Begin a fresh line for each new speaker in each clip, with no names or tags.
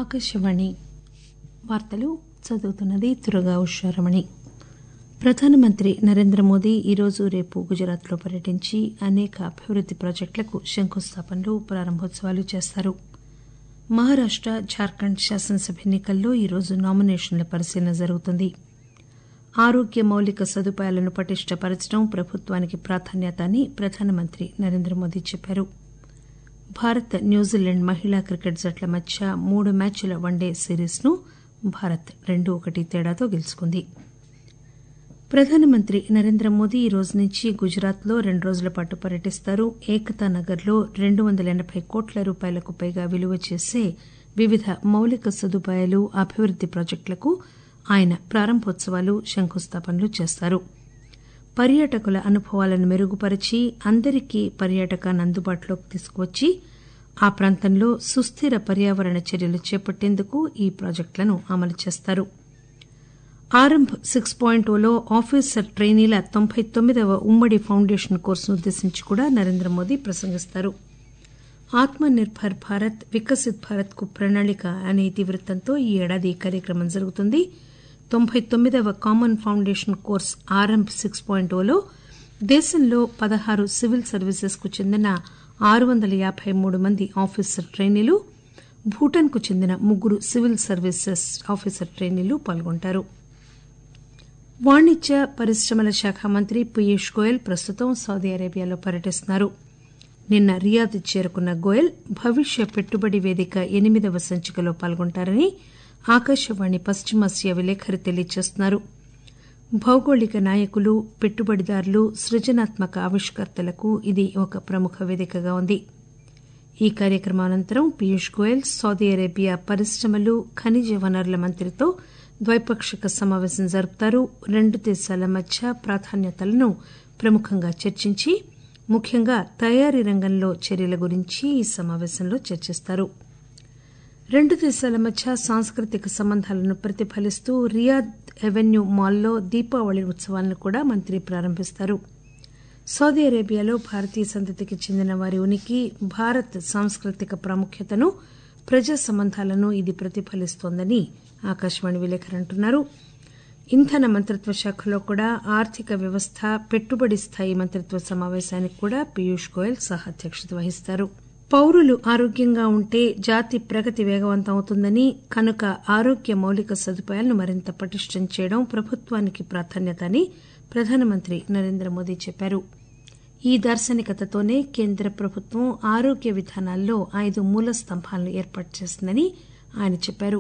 ఆకాశవాణి వార్తలు చదువుతున్నది తురగా ఉషారమణి ప్రధానమంత్రి నరేంద్ర మోదీ ఈరోజు రేపు గుజరాత్లో పర్యటించి అనేక అభివృద్ది ప్రాజెక్టులకు శంకుస్థాపనలు ప్రారంభోత్సవాలు చేస్తారు మహారాష్ట జార్ఖండ్ శాసనసభ ఎన్నికల్లో ఈరోజు నామినేషన్ల పరిశీలన జరుగుతుంది ఆరోగ్య మౌలిక సదుపాయాలను పటిష్టపరచడం ప్రభుత్వానికి ప్రాధాన్యత అని ప్రధానమంత్రి నరేంద్ర మోదీ చెప్పారు భారత్ న్యూజిలాండ్ మహిళా క్రికెట్ జట్ల మధ్య మూడు మ్యాచ్ల వన్డే సిరీస్ ను భారత్ రెండు ఒకటి తేడాతో గెలుచుకుంది ప్రధానమంత్రి నరేంద్ర మోదీ ఈ రోజు నుంచి గుజరాత్ లో రెండు రోజుల పాటు పర్యటిస్తారు ఏకతా నగర్ లో రెండు వందల ఎనబై కోట్ల రూపాయలకు పైగా విలువ చేసే వివిధ మౌలిక సదుపాయాలు అభివృద్ది ప్రాజెక్టులకు ఆయన ప్రారంభోత్సవాలు శంకుస్థాపనలు చేస్తారు పర్యాటకుల అనుభవాలను మెరుగుపరిచి అందరికీ పర్యాటకాన్ని అందుబాటులోకి తీసుకువచ్చి ఆ ప్రాంతంలో సుస్దిర పర్యావరణ చర్యలు చేపట్టేందుకు ఈ ప్రాజెక్టులను అమలు చేస్తారు ఆరంభ్ సిక్స్ పాయింట్ ఓలో ఆఫీసర్ ట్రైనీల తొంభై తొమ్మిదవ ఉమ్మడి ఫౌండేషన్ కోర్సును ఉద్దేశించి కూడా నరేంద్ర మోదీ ప్రసంగిస్తారు ఆత్మ నిర్బర్ భారత్ వికసిత్ భారత్ కు ప్రణాళిక అనే ఇతివృత్తంతో ఈ ఏడాది ఈ కార్యక్రమం జరుగుతుంది తొంభై తొమ్మిదవ common foundation course Aarambh six point ఓలో దేశంలో పదహారు సివిల్ సర్వీసెస్ కు చెందిన ఆరు వందల యాబై మూడు మంది ఆఫీసర్ ట్రైనీలు భూటాన్ కు చెందిన ముగ్గురు సివిల్ సర్వీసెస్ ఆఫీసర్ ట్రైనీలు పాల్గొంటారు వాణిజ్య పరిశ్రమల శాఖ మంత్రి పీయూష్ గోయల్ ప్రస్తుతం సౌదీ అరేబియాలో పర్యటిస్తున్నారు నిన్న రియాద్ చేరుకున్న గోయల్ భవిష్య పెట్టుబడి వేదిక ఎనిమిదవ సంచికలో పాల్గొంటారని ఆకాశవాణి పశ్చిమాసియా విలేకరి తెలియజేస్తున్నారు భౌగోళిక నాయకులు పెట్టుబడిదారులు సృజనాత్మక ఆవిష్కర్తలకు ఇది ఒక ప్రముఖ వేదికగా ఉంది ఈ కార్యక్రమం అనంతరం పీయూష్ గోయల్ సౌదీ అరేబియా పరిశ్రమలు ఖనిజ వనరుల మంత్రితో ద్వైపాక్షిక సమావేశం జరుపుతారు రెండు దేశాల మధ్య ప్రాధాన్యతలను ప్రముఖంగా చర్చించి ముఖ్యంగా తయారీ రంగంలో చర్యల గురించి ఈ సమావేశంలో చర్చిస్తారు రెండు దేశాల మధ్య సాంస్కృతిక సంబంధాలను ప్రతిఫలిస్తూ రియాద్ ఎవెన్యూ మాల్లో దీపావళి ఉత్సవాలను కూడా మంత్రి ప్రారంభిస్తారు సౌదీ అరేబియాలో భారతీయ సంతతికి చెందిన వారి ఉనికి భారత్ సాంస్కృతిక ప్రాముఖ్యతను ప్రజా సంబంధాలను ఇది ప్రతిఫలిస్తోందని ఆకాశవాణి విలేకరి అంటున్నారు ఇంధన మంత్రిత్వ శాఖలో కూడా ఆర్థిక వ్యవస్థ పెట్టుబడి స్థాయి మంత్రిత్వ సమావేశానికి కూడా పీయూష్ గోయల్ సహాధ్యక్షత వహిస్తారు పౌరులు ఆరోగ్యంగా ఉంటే జాతి ప్రగతి వేగవంతం అవుతుందని కనుక ఆరోగ్య మౌలిక సదుపాయాలను మరింత పటిష్టం చేయడం ప్రభుత్వానికి ప్రాధాన్యత అని ప్రధానమంత్రి నరేంద్ర మోదీ చెప్పారు ఈ దార్శనికతతోనే కేంద్ర ప్రభుత్వం ఆరోగ్య విధానాల్లో ఐదు మూల స్తంభాలను ఏర్పాటు చేసిందని ఆయన చెప్పారు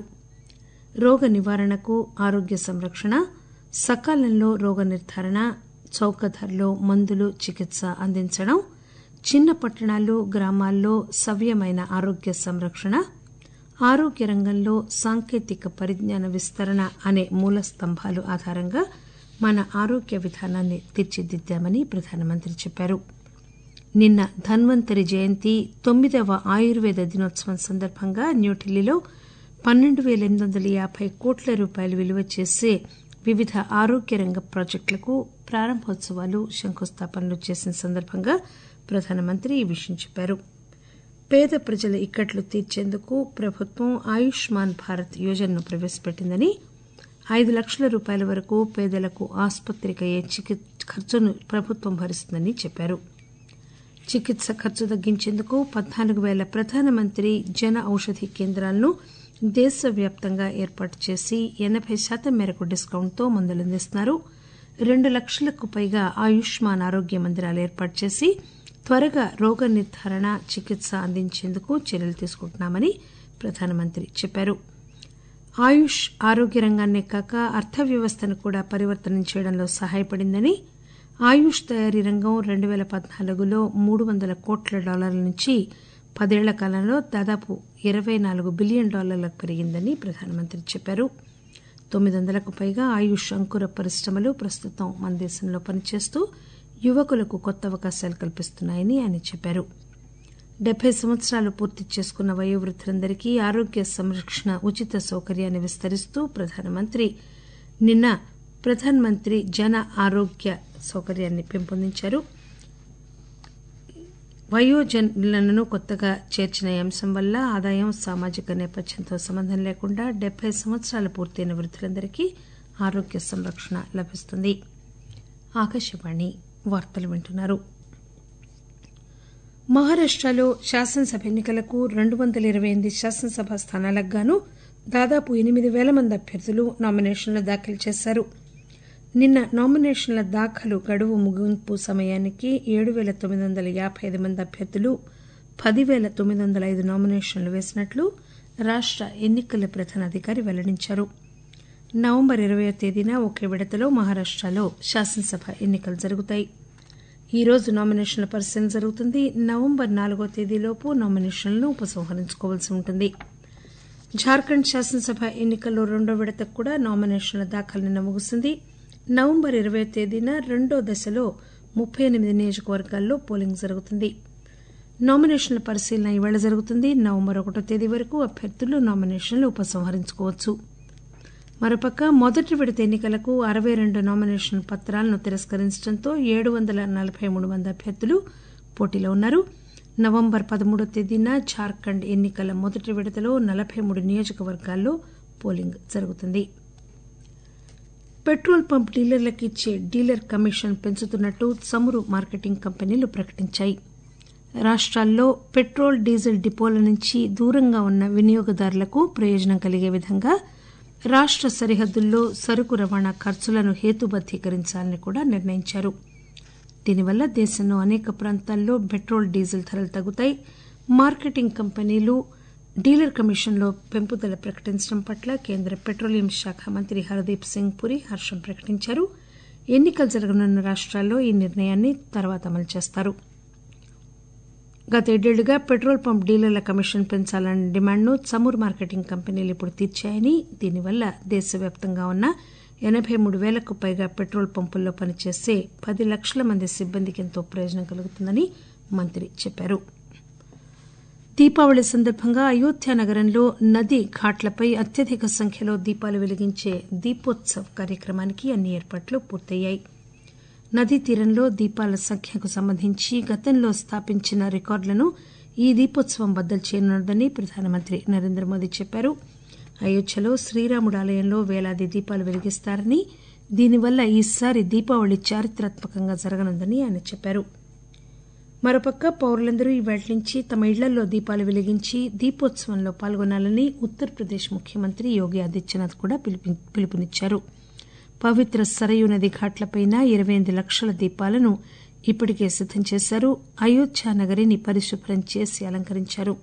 రోగ నివారణకు ఆరోగ్య సంరక్షణ సకాలంలో రోగ నిర్ధారణ చౌక ధరలో మందులు చికిత్స అందించడం చిన్న పట్టణాలు గ్రామాల్లో సవ్యమైన ఆరోగ్య సంరక్షణ ఆరోగ్య రంగంలో సాంకేతిక పరిజ్ఞాన విస్తరణ అనే మూల స్తంభాలు ఆధారంగా మన ఆరోగ్య విధానాన్ని తీర్చిదిద్దామని ప్రధానమంత్రి చెప్పారు నిన్న ధన్వంతరి జయంతి తొమ్మిదవ ఆయుర్వేద దినోత్సవం సందర్భంగా న్యూఢిల్లీలో పన్నెండు పేల ఎనిమిది వందల యాబై కోట్ల రూపాయలు విలువ చేసే వివిధ ఆరోగ్య రంగ ప్రాజెక్టులకు ప్రారంభోత్సవాలు శంకుస్థాపనలు చేసిన సందర్భంగా ప్రధానమంత్రి ఈ విషయం చెప్పారు పేద ప్రజల ఇక్కట్లు తీర్చేందుకు ప్రభుత్వం ఆయుష్మాన్ భారత్ యోజనను ప్రవేశపెట్టిందని ఐదు లక్షల రూపాయల వరకు పేదలకు ఆసుపత్రికి చికిత్స ఖర్చును ప్రభుత్వం భరిస్తుందని చెప్పారు చికిత్స ఖర్చు తగ్గించేందుకు పద్నాలుగు పేల ప్రధానమంత్రి జన ఔషధి కేంద్రాలను దేశవ్యాప్తంగా ఏర్పాటు చేసి ఎనబై శాతం మేరకు డిస్కౌంట్తో మందులు అందిస్తున్నారు రెండు లక్షలకు పైగా ఆయుష్మాన్ ఆరోగ్య మందిరాలు ఏర్పాటు చేసి త్వరగా రోగ నిర్ధారణ చికిత్స అందించేందుకు చర్యలు తీసుకుంటున్నామని ప్రధానమంత్రి చెప్పారు ఆయుష్ ఆరోగ్య రంగాన్నే కాక అర్థవ్యవస్థను కూడా పరివర్తనం చేయడంలో సహాయపడిందని ఆయుష్ తయారీ రంగం రెండు పేల పద్నాలుగులో మూడు వందల కోట్ల డాలర్ల నుంచి పదేళ్ల కాలంలో దాదాపు ఇరవై నాలుగు బిలియన్ డాలర్లకు పెరిగిందని ప్రధానమంత్రి చెప్పారు తొమ్మిది వందలకు పైగా ఆయుష్ అంకుర పరిశ్రమలు ప్రస్తుతం మన దేశంలో పనిచేస్తూ యువకులకు కొత్త అవకాశాలు కల్పిస్తున్నాయని ఆయన చెప్పారు డెబ్బై సంవత్సరాలు పూర్తి చేసుకున్న వయోవృద్ధులందరికీ ఆరోగ్య సంరక్షణ ఉచిత సౌకర్యాన్ని విస్తరిస్తూ ప్రధానమంత్రి నిన్న ప్రధానమంత్రి జన ఆరోగ్య సౌకర్యాన్ని పెంపొందించారు వయోజనులను కొత్తగా చేర్చిన ఈ అంశం వల్ల ఆదాయం సామాజిక నేపథ్యంతో సంబంధం లేకుండా డెబ్బై సంవత్సరాలు పూర్తయిన వృద్ధులందరికీ ఆరోగ్య సంరక్షణ లభిస్తుంది ఆకాశవాణి వార్తలు వింటున్నారు మహారాష్టలో శాసనసభ ఎన్నికలకు రెండు వందల ఇరవై ఎనిమిది శాసనసభ స్థానాలకు గాను దాదాపు ఎనిమిది పేల మంది అభ్యర్థులు నామినేషన్లు దాఖలు చేశారు నిన్న నామినేషన్ల దాఖలు గడువు ముగింపు సమయానికి ఏడు పేల తొమ్మిది వందల యాబై ఐదు మంది అభ్యర్థులు పదివేల తొమ్మిది వందల ఐదు నామినేషన్లు వేసినట్లు రాష్ట ఎన్నికల ప్రధానాధికారి వెల్లడించారు నవంబర్ ఇరవయో తేదీన ఒకే విడతలో మహారాష్టలో శాసనసభ ఎన్నికలు జరుగుతాయి ఈ రోజు నామినేషన్ల పరిశీలన జరుగుతుంది నవంబర్ నాలుగో తేదీలోపు నామినేషన్లను ఉపసంహరించుకోవాల్సి ఉంటుంది జార్ఖండ్ శాసనసభ ఎన్నికల్లో రెండో విడతకు కూడా నామినేషన్ల దాఖలు నిన్న ముగిసింది నవంబర్ ఇరవై తేదీన రెండో దశలో ముప్పై ఎనిమిది నియోజకవర్గాల్లో పోలింగ్ జరుగుతుంది నామినేషన్ల పరిశీలన ఈవేళ జరుగుతుంది నవంబర్ ఒకటో తేదీ వరకు అభ్యర్థులు నామినేషన్లు ఉపసంహరించుకోవచ్చు మరోపక్క మొదటి విడత ఎన్నికలకు అరవై రెండు నామినేషన్ పత్రాలను తిరస్కరించడంతో ఏడు వందల నలబై మూడు మంది అభ్యర్థులు పోటీలో ఉన్నారు నవంబర్ పదమూడో తేదీన జార్ఖండ్ ఎన్నికల మొదటి విడతలో నలబై మూడు నియోజకవర్గాల్లో పోలింగ్ జరుగుతుంది పెట్రోల్ పంప్ డీలర్లకు ఇచ్చే డీలర్ కమిషన్ పెంచుతున్నట్టు చమురు మార్కెటింగ్ కంపెనీలు ప్రకటించాయి రాష్ట్రాల్లో పెట్రోల్ డీజిల్ డిపోల నుంచి దూరంగా ఉన్న వినియోగదారులకు ప్రయోజనం కలిగే విధంగా రాష్ట సరిహద్దుల్లో సరుకు రవాణా ఖర్చులను హేతుబద్దీకరించాలని కూడా నిర్ణయించారు దీనివల్ల దేశంలో అనేక ప్రాంతాల్లో పెట్రోల్ డీజిల్ ధరలు తగ్గుతాయి మార్కెటింగ్ కంపెనీలు డీలర్ కమిషన్లో పెంపుదల ప్రకటించడం పట్ల కేంద్ర పెట్రోలియం శాఖ మంత్రి హర్దీప్ సింగ్ పురి హర్షం ప్రకటించారు ఎన్నికలు జరగనున్న రాష్ట్రాల్లో ఈ నిర్ణయాన్ని తర్వాత అమలు చేస్తారు గత ఏడేళ్లుగా పెట్రోల్ పంప్ డీలర్ల కమిషన్ పెంచాలన్న డిమాండ్ను చమురు మార్కెటింగ్ కంపెనీలు ఇప్పుడు తీర్చాయని దీనివల్ల దేశవ్యాప్తంగా ఉన్న ఎనబై మూడు పేలకు పైగా పెట్రోల్ పంపుల్లో పనిచేసే పది లక్షల మంది సిబ్బందికి ఎంతో ప్రయోజనం కలుగుతుందని మంత్రి చెప్పారు దీపావళి సందర్భంగా అయోధ్య నగరంలో నది ఘాట్లపై అత్యధిక సంఖ్యలో దీపాలు వెలిగించే దీపోత్సవ్ కార్యక్రమానికి అన్ని ఏర్పాట్లు పూర్తయ్యాయి నదీ తీరంలో దీపాల సంఖ్యకు సంబంధించి గతంలో స్థాపించిన రికార్డులను ఈ దీపోత్సవం బద్దలు చేయనున్నదని ప్రధానమంత్రి నరేంద్ర మోదీ చెప్పారు అయోధ్యలో శ్రీరాముడు ఆలయంలో వేలాది దీపాలు వెలిగిస్తారని దీనివల్ల ఈసారి దీపావళి చారిత్రాత్మకంగా జరగనుందని ఆయన చెప్పారు మరోపక్క పౌరులందరూ ఇవాటి నుంచి తమ ఇళ్లలో దీపాలు వెలిగించి దీపోత్సవంలో పాల్గొనాలని ఉత్తరప్రదేశ్ ముఖ్యమంత్రి యోగి ఆదిత్యనాథ్ కూడా పిలుపునిచ్చారు పవిత్ర సరయూ నది ఘాట్లపై ఇరవై ఎనిమిది లక్షల దీపాలను ఇప్పటికే సిద్దం చేశారు అయోధ్య నగరిని పరిశుభ్రం చేసి అలంకరించారు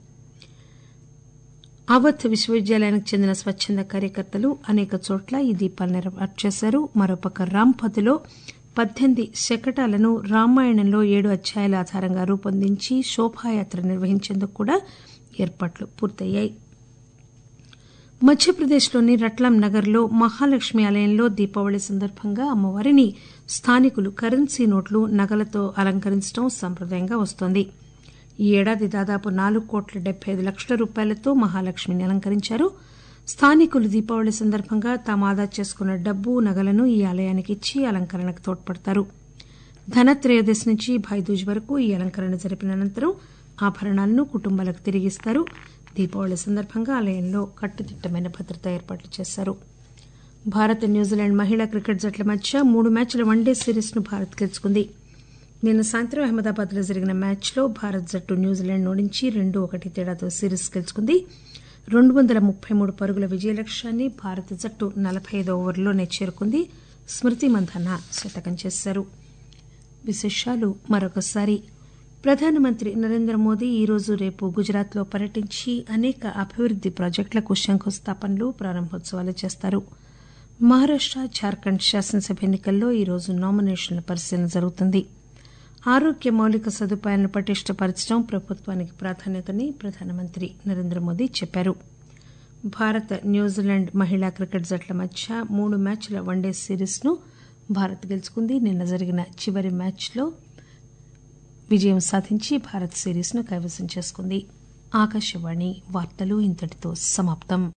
అవధ్ విశ్వవిద్యాలయానికి చెందిన స్వచ్చంద కార్యకర్తలు అనేక చోట్ల ఈ దీపాలను ఏర్పాటు చేశారు మరోపక్క రాంపథ్లో పద్దెనిమిది శకటాలను రామాయణంలో ఏడు అధ్యాయాల ఆధారంగా రూపొందించి శోభాయాత్ర నిర్వహించేందుకు కూడా ఏర్పాట్లు పూర్తయ్యాయి మధ్యప్రదేశ్లోని రట్లాం నగర్లో మహాలక్ష్మి ఆలయంలో దీపావళి సందర్భంగా అమ్మవారిని స్థానికులు కరెన్సీ నోట్లు నగలతో అలంకరించడం సంప్రదాయంగా వస్తోంది ఈ ఏడాది దాదాపు నాలుగు కోట్ల డెబ్బై ఐదు లక్షల రూపాయలతో మహాలక్ష్మిని అలంకరించారు స్థానికులు దీపావళి సందర్భంగా తాము ఆదా చేసుకున్న డబ్బు నగలను ఈ ఆలయానికి ఇచ్చి అలంకరణకు తోడ్పడతారు ధనత్రయోదశి నుంచి భాయిదూజ్ వరకు ఈ అలంకరణ జరిపిన అనంతరం ఆభరణాలను కుటుంబాలకు తిరిగిస్తారు దీపావళి సందర్భంగా ఆలయంలో కట్టుదిట్టమైన భద్రతా ఏర్పాట్లు చేశారు భారత్ న్యూజిలాండ్ మహిళా క్రికెట్ జట్ల మధ్య మూడు మ్యాచ్ల వన్డే సిరీస్ ను భారత్ గెలుచుకుంది నిన్న సాయంత్రం అహ్మదాబాద్ లో జరిగిన మ్యాచ్లో భారత్ జట్టు న్యూజిలాండ్ ఓడించి రెండు ఒకటి తేడాతో సిరీస్ గెలుచుకుంది రెండు వందల ముప్పై మూడు పరుగుల విజయ లక్ష్యాన్ని భారత జట్టు నలభై ఐదో ఓవర్లోనే చేరుకుంది స్మృతి మంధాన శతకం చేశారు విశేషాలు మరొకసారి ప్రధానమంత్రి నరేంద్ర మోదీ ఈరోజు రేపు గుజరాత్లో పర్యటించి అనేక అభివృద్ది ప్రాజెక్టులకు శంకుస్థాపనలు ప్రారంభోత్సవాలు చేస్తారు మహారాష్ట జార్ఖండ్ శాసనసభ ఎన్నికల్లో ఈరోజు నామినేషన్ల పరిశీలన జరుగుతుంది ఆరోగ్య మౌలిక సదుపాయాలను పటిష్టపరచడం ప్రభుత్వానికి ప్రాధాన్యతని ప్రధానమంత్రి నరేంద్ర మోదీ చెప్పారు భారత్ న్యూజిలాండ్ మహిళా క్రికెట్ జట్ల మధ్య మూడు మ్యాచ్ల వన్డే సిరీస్ ను భారత్ గెలుచుకుంది నిన్న జరిగిన చివరి మ్యాచ్లో విజయం సాధించి భారత్ సిరీస్ ను కైవసం చేసుకుంది ఆకాశవాణి వార్తలు ఇంతటితో సమాప్తం